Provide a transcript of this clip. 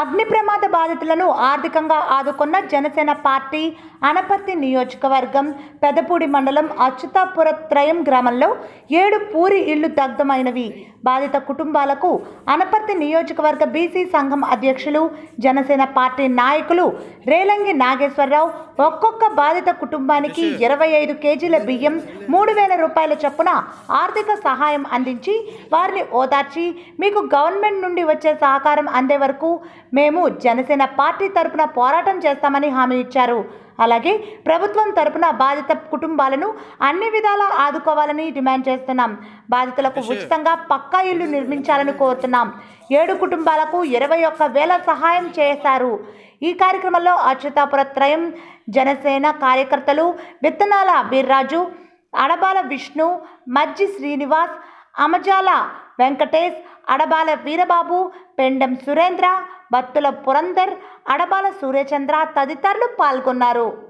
అగ్ని ప్రమాద బాధితులను ఆర్థికంగా ఆదుకున్న జనసేన పార్టీ అనపర్తి నియోజకవర్గం పెదపూడి మండలం అచ్యుతాపురత్రయం గ్రామంలో ఏడు పూరి ఇళ్లు దగ్ధమైనవి బాధిత కుటుంబాలకు అనపర్తి నియోజకవర్గ బీసీ సంఘం అధ్యక్షులు జనసేన పార్టీ నాయకులు రేలంగి నాగేశ్వరరావు ఒక్కొక్క బాధిత కుటుంబానికి ఇరవై ఐదు కేజీల బియ్యం మూడు వేల రూపాయల చొప్పున ఆర్థిక సహాయం అందించి వారిని ఓదార్చి మీకు గవర్నమెంట్ నుండి వచ్చే సహకారం అందే వరకు మేము జనసేన పార్టీ తరపున పోరాటం చేస్తామని హామీ ఇచ్చారు అలాగే ప్రభుత్వం తరపున బాధిత కుటుంబాలను అన్ని విధాలా ఆదుకోవాలని డిమాండ్ చేస్తున్నాం బాధితులకు ఉచితంగా పక్కా ఇల్లు నిర్మించాలని కోరుతున్నాం ఏడు కుటుంబాలకు ఇరవై ఒక్క వేల సహాయం చేశారు ఈ కార్యక్రమంలో అచ్యుతాపురత్రయం జనసేన కార్యకర్తలు విత్తనాల వీర్రాజు అడబాల విష్ణు మజ్జి శ్రీనివాస్ అమజాల వెంకటేష్ అడబాల వీరబాబు పెండెం సురేంద్ర బత్తుల పురందర్ అడబాల సూర్యచంద్ర తదితరులు పాల్గొన్నారు